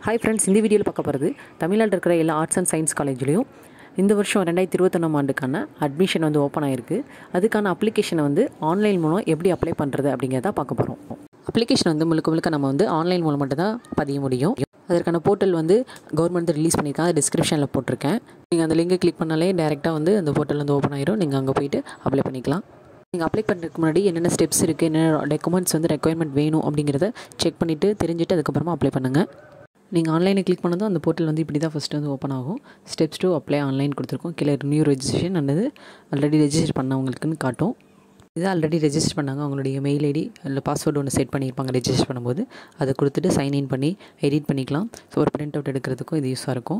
hi friends இந்த வீடியோவில் பார்க்க போகிறது தமிழ்நாட்டில் இருக்கிற எல்லா ஆர்ட்ஸ் அண்ட் சயின்ஸ் காலேஜ்லேயும் இந்த வருஷம் ரெண்டாயிரத்தி இருபத்தொன்னாம் ஆண்டுக்கான அட்மிஷன் வந்து ஓப்பன் ஆயிருக்கு அதுக்கான அப்ளிகேஷனை வந்து ஆன்லைன் மூலம் எப்படி அப்ளை பண்ணுறது அப்படிங்கிறத பார்க்க போகிறோம் அப்ளிகேஷன் வந்து முழுக்க முழுக்க நம்ம வந்து ஆன்லைன் மூலம் மட்டும் தான் பதிய முடியும் அதற்கான போர்ட்டல் வந்து கவர்மெண்ட் ரிலீஸ் பண்ணியிருக்காங்க அது டிஸ்கிரிப்ஷனில் போட்டிருக்கேன் நீங்கள் அந்த லிங்கை கிளிக் பண்ணாலே டேரெக்டாக வந்து அந்த போர்ட்டல் வந்து ஓப்பன் ஆயிரும் நீங்கள் அங்கே போயிட்டு அப்ளை பண்ணிக்கலாம் நீங்கள் அப்ளை பண்ணுறதுக்கு முன்னாடி என்னென்ன ஸ்டெப்ஸ் இருக்குது என்னென்ன டாக்குமெண்ட்ஸ் வந்து ரெக்குயர்மெண்ட் வேணும் அப்படிங்கிறத செக் பண்ணிவிட்டு தெரிஞ்சுட்டு அதுக்கப்புறமா அப்ளை பண்ணுங்கள் நீங்கள் ஆன்லைனில் கிளிக் பண்ணதும் அந்த போர்ட்டல் வந்து இப்படி தான் ஃபஸ்ட்டு வந்து ஓப்பன் ஆகும் ஸ்டெப்ஸ் டூ அப்ளை ஆன்லைன் கொடுத்துருக்கோம் கீழே நியூ ரெஜிஸ்ட்ரேஷன் அல்லது ஆல்ரெடி ரெஜிஸ்டர் பண்ணவங்களுக்குன்னு காட்டும் இது ஆல்ரெடி ரெஜிஸ்டர் பண்ணாங்க அவங்களுடைய மெயில் ஐடி இல்லை பாஸ்வேர்டு ஒன்று செட் பண்ணியிருப்பாங்க ரெஜிஸ்டர் பண்ணும்போது அதை கொடுத்துட்டு சைன்இன் பண்ணி எடிட் பண்ணிக்கலாம் ஸோ ஒரு பிரிண்ட் அவுட் எடுக்கிறதுக்கும் இது யூஸாக இருக்கும்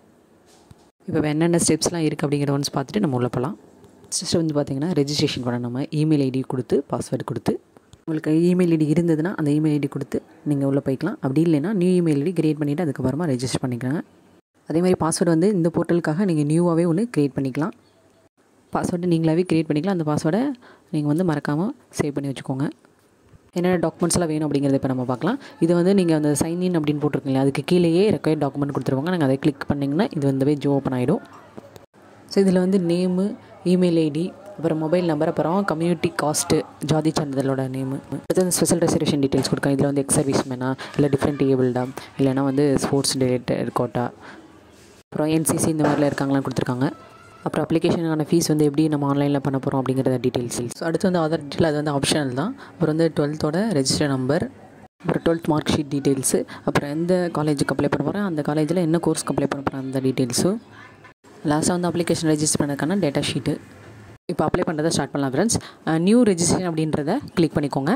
இப்போ என்னென்ன ஸ்டெப்ஸ்லாம் இருக்குது அப்படிங்கிற ஒன்ஸ் பார்த்துட்டு நம்ம உள்ள போகலாம் ஃபஸ்ட்டு வந்து பார்த்திங்கன்னா ரெஜிஸ்ட்ரேஷன் பண்ண நம்ம இமெயில் ஐடி கொடுத்து பாஸ்வேர்டு கொடுத்து உங்களுக்கு இமெயில் ஐடி இருந்ததுன்னா அந்த இமெயில் ஐடி கொடுத்து நீங்கள் உள்ளே போய்க்கலாம் அப்படி இல்லைன்னா நியூ இமெயில் ஐடி கிரியேட் பண்ணிவிட்டு அதுக்கப்புறமா ரெஜிஸ்டர் பண்ணிக்கோங்க அதே மாதிரி பாஸ்வேர்டு வந்து இந்த போர்ட்டலுக்காக நீங்கள் நியூவாகவே ஒன்று க்ரியேட் பண்ணிக்கலாம் பாஸ்வேர்டு நீங்களாகவே க்ரியேட் பண்ணிக்கலாம் அந்த பாஸ்வேர்டை நீங்கள் வந்து மறக்காமல் சேவ் பண்ணி வச்சுக்கோங்க என்னென்ன டாக்குமெண்ட்ஸ்லாம் வேணும் அப்படிங்கிறத இப்போ நம்ம பார்க்கலாம் இது வந்து நீங்கள் அந்த சைன்இன் அப்படின்னு போட்டிருக்கீங்களா அதுக்கு கீழேயே ரெக்கையர் டாக்குமெண்ட் கொடுத்துருவாங்க நீங்கள் அதை கிளிக் பண்ணிங்கன்னா இது வந்து பேஜ் ஓப்பன் ஆகிடும் ஸோ இதில் வந்து நேமு இமெயில் ஐடி அப்புறம் மொபைல் நம்பர் அப்புறம் கம்யூனிட்டி காஸ்ட்டு ஜாதி சான்றிதழோட நேமு அடுத்து வந்து ஸ்பெஷல் ரிசர்வேஷன் டீட்டெயில்ஸ் கொடுக்கேன் இதில் வந்து எக்ஸ் சர்வீஸ் மேனா இல்லை டிஃப்ரெண்ட் ஏபிள்டா இல்லைனா வந்து ஸ்போர்ட்ஸ் ரிலேட்டட் கோட்டா அப்புறம் என்சிசி இந்த மாதிரிலாம் இருக்காங்களான்னு கொடுத்துருக்காங்க அப்புறம் அப்ளிகேஷனுக்கான ஃபீஸ் வந்து எப்படி நம்ம ஆன்லைனில் பண்ண போகிறோம் அப்படிங்கிறத டீட்டெயில்ஸ் ஸோ அடுத்து வந்து ஆதார் டீட்டெயில் அது வந்து ஆப்ஷனல் தான் அப்புறம் வந்து டுவெல்த்தோட ரெஜிஸ்டர் நம்பர் அப்புறம் டுவெல்த் மார்க் ஷீட் டீட்டெயில்ஸு அப்புறம் எந்த காலேஜுக்கு அப்ளை பண்ண போகிறேன் அந்த காலேஜில் என்ன கோர்ஸ்க்கு அப்ளை பண்ண போகிறேன் அந்த டீட்டெயில்ஸும் லாஸ்ட்டாக வந்து அப்ளிகேஷன் ரெஜிஸ்டர் பண்ணதுக்கான டேட்டா ஷீட்டு இப்போ அப்ளை பண்ணுறதை ஸ்டார்ட் பண்ணலாம் ஃப்ரெண்ட்ஸ் நியூ ரெஜிஸ்ட்ரேஷன் அப்படின்றத கிளிக் பண்ணிக்கோங்க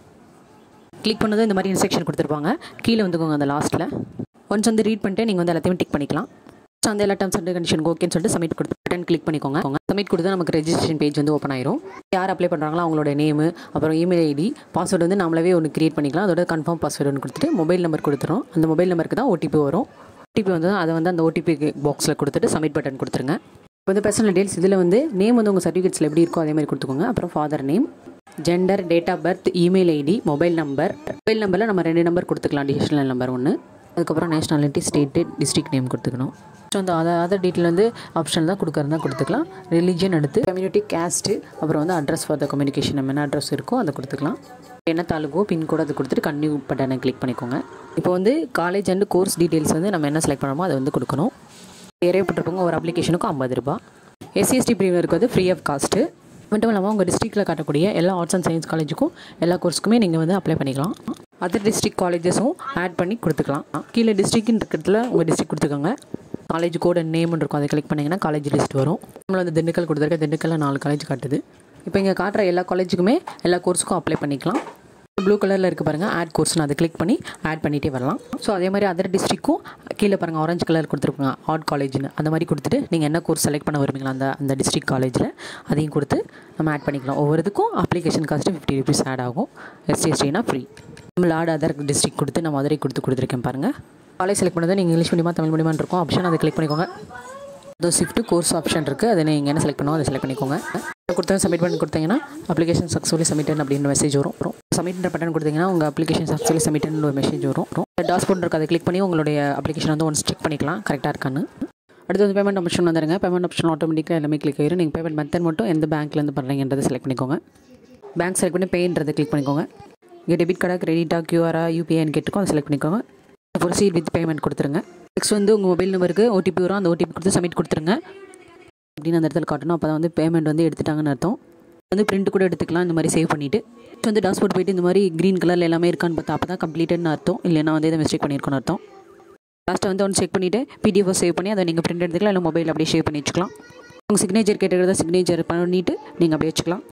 கிளிக் பண்ணதும் இந்த மாதிரி இன்ஸ்ட்ரக்ஷன் கொடுத்துருப்பாங்க கீழே வந்துக்கோங்க அந்த லாஸ்ட்டில் ஒன்ஸ் வந்து ரீட் பண்ணிட்டு நீங்கள் வந்து எல்லாத்தையும் டிக் பண்ணிக்கலாம் ஸோ அந்த எல்லா டர்ம்ஸ் அண்ட் கண்டிஷன் ஓகேன்னு சொல்லிட்டு சப்மிட் கொடுத்து பட்டன் கிளிக் பண்ணிக்கோங்க சப்மிட் கொடுத்தா நமக்கு ரெஜிஸ்ட்ரேஷன் பேஜ் வந்து ஓப்பன் ஆயிரும் யார் அப்ளை பண்ணுறாங்களோ அவங்களோட நேமு அப்புறம் இமெயில் ஐடி பாஸ்வேர்டு வந்து நம்மளவே ஒன்று கிரியேட் பண்ணிக்கலாம் அதோட கன்ஃபார்ம் பாஸ்வேர்டு ஒன்று கொடுத்துட்டு மொபைல் நம்பர் கொடுத்துரும் அந்த மொபைல் நம்பருக்கு தான் ஓடிபி வரும் ஓடிபி வந்து அதை வந்து அந்த ஓடிபி பாக்ஸில் கொடுத்துட்டு சப்மிட் பட்டன் கொடுத்துருங்க இப்போ வந்து பர்சனல் டீட்டெயில்ஸ் இதில் வந்து நேம் வந்து உங்கள் சர்டிஃபிகேட்ஸில் எப்படி இருக்கோ அதே மாதிரி கொடுத்துக்கோங்க அப்புறம் father name gender date of birth email ID mobile number mobile நம்பரில் நம்ம ரெண்டு நம்பர் கொடுத்துக்கலாம் அடிஷ்னல் நம்பர் ஒன்று அதுக்கப்புறம் நேஷனாலிட்டி ஸ்டேட்டு டிஸ்ட்ரிக்ட் நேம் கொடுத்துக்கணும் ஸோ அந்த அதர் அதர் டீட்டெயில் வந்து ஆப்ஷன் தான் கொடுக்கறதா கொடுத்துக்கலாம் ரிலீஜியன் எடுத்து கம்யூனிட்டி கேஸ்ட்டு அப்புறம் வந்து அட்ரஸ் ஃபார் த கம்யூனிகேஷன் நம்ம என்ன அட்ரஸ் இருக்கோ அதை கொடுத்துக்கலாம் என்ன தாலுக்கோ பின்கோடு அதை கொடுத்துட்டு கன்டினியூ பட்டனை கிளிக் பண்ணிக்கோங்க இப்போ வந்து காலேஜ் அண்ட் கோர்ஸ் டீட்டெயில்ஸ் வந்து நம்ம என்ன செலக்ட் பண்ணணுமோ அதை வந்து கொடுக்கணும் ஏறப்பட்டிருப்பவங்க ஒரு அப்ளிகேஷனுக்கும் ஐம்பது ரூபா எஸ்சிஎஸ்டி பிரிவினருக்கு வந்து ஃப்ரீ ஆஃப் காஸ்ட்டு மட்டும் இல்லாமல் உங்கள் டிஸ்ட்ரிக்ட்டில் காட்டக்கூடிய எல்லா ஆர்ட்ஸ் அண்ட் சயின்ஸ் காலேஜுக்கும் எல்லா கோர்ஸுக்குமே நீங்கள் வந்து அப்ளை பண்ணிக்கலாம் அதர் டிஸ்ட்ரிக்ட் காலேஜஸும் ஆட் பண்ணி கொடுத்துக்கலாம் கீழே டிஸ்ட்ரிக்ட்னு இருக்கிறதுல உங்கள் டிஸ்ட்ரிக்ட் கொடுத்துக்கோங்க காலேஜ் கோட நேம்னு இருக்கும் அதை கிளிக் பண்ணிங்கன்னா காலேஜ் லிஸ்ட் வரும் நம்மள வந்து திண்டுக்கல் கொடுத்துருக்க திண்டுக்கல்ல நாலு காலேஜ் காட்டுது இப்போ இங்கே காட்டுற எல்லா காலேஜுக்குமே எல்லா கோர்ஸுக்கும் அப்ளை பண்ணிக்கலாம் ப்ளூ கலரில் இருக்குது பாருங்கள் ஆட் கோர்ஸ்னு அதை கிளிக் பண்ணி ஆட் பண்ணிகிட்டே வரலாம் ஸோ அதே மாதிரி அதர் டிஸ்ட்ரிக்கும் கீழே பாருங்கள் ஆரஞ்சு கலர் கொடுத்துருப்பாங்க ஆர்ட் காலேஜ்னு அந்த மாதிரி கொடுத்துட்டு நீங்கள் என்ன கோர்ஸ் செலக்ட் பண்ண வருவீங்களா அந்த அந்த டிஸ்ட்ரிக்ட் காலேஜில் அதையும் கொடுத்து நம்ம ஆட் பண்ணிக்கலாம் ஒவ்வொரு இதுக்கும் application cost fifty rupees add ஆகும் எஸ்டிஎஸ்டினா ஃப்ரீ நம்ம ஆட் அதர் டிஸ்ட்ரிக்ட் கொடுத்து நான் மதுரை கொடுத்து கொடுத்துருக்கேன் பாருங்கள் காலேஜ் செலக்ட் பண்ணதை நீங்கள் இங்கிலீஷ் மீடியமாக தமிழ் மீடியமாக இருக்கும் ஆப்ஷன் அதை கிளிக் பண்ணிக்கோங்க அதோ ஷிஃப்ட்டு கோர்ஸ் ஆப்ஷன் இருக்குது அதை நீங்கள் என்ன செலக்ட் பண்ணுவோம் அதை செலக்ட் பண்ணிக்கோங்க கொடுத்தா சப்மிட் பண்ணி கொடுத்தீங்கன்னா அப்ளிகேஷன் சக்ஸஸ்ஃபுல்லி சப்மிட்டன் அப்படின்னு மெசேஜ் வரும் வரும் சப்மிட் பட்டன் கொடுத்தீங்கன்னா உங்கள் அப்ளிகேஷன் சக்ஸஸ்ஃபுல்லி சப்மிட்டன் ஒரு மெசேஜ் வரும் டாஸ்போர்ட் இருக்குது அதை கிளிக் பண்ணி உங்களுடைய அப்ளிகேஷன் வந்து ஒன்ஸ் செக் பண்ணிக்கலாம் கரெக்டாக இருக்கான்னு அடுத்து வந்து பேமெண்ட் ஆப்ஷன் வந்துருங்க பேமெண்ட் ஆப்ஷன் ஆட்டோமேட்டிக்காக எல்லாமே கிளிக் ஆயிரும் நீங்கள் பேமெண்ட் மெத்தட் மட்டும் எந்த பேங்க்லேருந்து பண்ணுறீங்கன்றதை செலக்ட் பண்ணிக்கோங்க பேங்க் செலக்ட் பண்ணி பேன்றதை கிளிக் பண்ணிக்கோங்க இங்கே டெபிட் கார்டா கிரெடிட்டா கியூஆரா யூபிஐன்னு கேட்டுக்கோ அதை செலக்ட் பண்ணிக்கோங்க ப்ரொசீட் வித் பேமெண்ட் கொடுத்துருங்க நெக்ஸ்ட் வந்து உங்கள் மொபைல் நம்பருக்கு ஓடிபி வரும் அந்த ஓடிபி கொடுத்து சப்மிட் கொடுத்துருங்க அப்படின்னு அந்த இடத்துல காட்டணும் அப்போ தான் வந்து பேமெண்ட் வந்து எடுத்துட்டாங்கன்னு அர்த்தம் வந்து பிரிண்ட் கூட எடுத்துக்கலாம் இந்த மாதிரி சேவ் பண்ணிவிட்டு வந்து டாஸ்போர்ட் போயிட்டு இந்த மாதிரி க்ரீன் கலரில் எல்லாமே இருக்கான்னு பார்த்தா அப்போ தான் கம்ப்ளீட்டட்னு அர்த்தம் இல்லைனா வந்து இதை மிஸ்டேக் பண்ணியிருக்கோன்னு அர்த்தம் லாஸ்ட்டு வந்து ஒன்று செக் பண்ணிவிட்டு பிடிஎஃப் சேவ் பண்ணி அதை நீங்கள் பிரிண்ட் எடுத்துக்கலாம் இல்லை மொபைல் அப்படியே சேவ் பண்ணி வச்சுக்கலாம் உங்கள் சிக்னேச்சர் கேட்டுக்கிறத சிக்னேச்சர் பண்ணிவிட்டு நீங்கள் அப்படியே வச்சுக்கலாம்